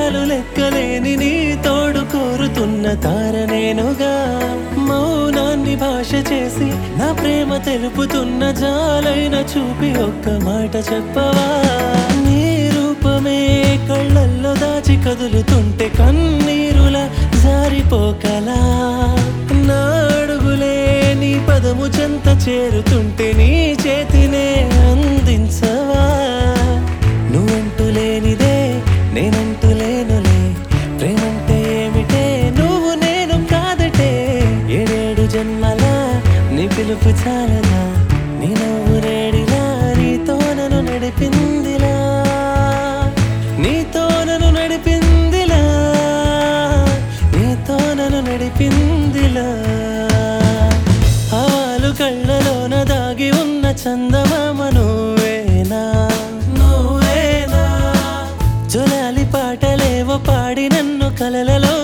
అసలు లెక్కలేని నీ తోడు కోరుతున్న తార నేనుగా మౌనాన్ని భాష చేసి నా ప్రేమ తెలుపుతున్న జాలైన చూపి ఒక్క మాట చెప్పవా నీ రూపమే కళ్ళల్లో దాచి కదులుతుంటే కన్నీరుల జారిపోకలా నా అడుగులే నీ పదము చెంత చేరుతుంటే నీ చేతినే అందించవా నువ్వంటూ లేనిదే నేనంటూ లేనులే ప్రేమంటే ఏమిటే నువ్వు నేను కాదటే ఏడేడు జన్మల నీ పిలుపు చాలదా నీ నవ్వు రేడిలా నీతో నన్ను నడిపిందిలా నీతో నన్ను నడిపిందిలా నీతో నన్ను నడిపిందిలా ఆలు కళ్ళలోన దాగి ఉన్న చందమామ నువ్వేనా నువ్వేనా జొలాలి పాటలేవో పాడి నన్ను కలలలో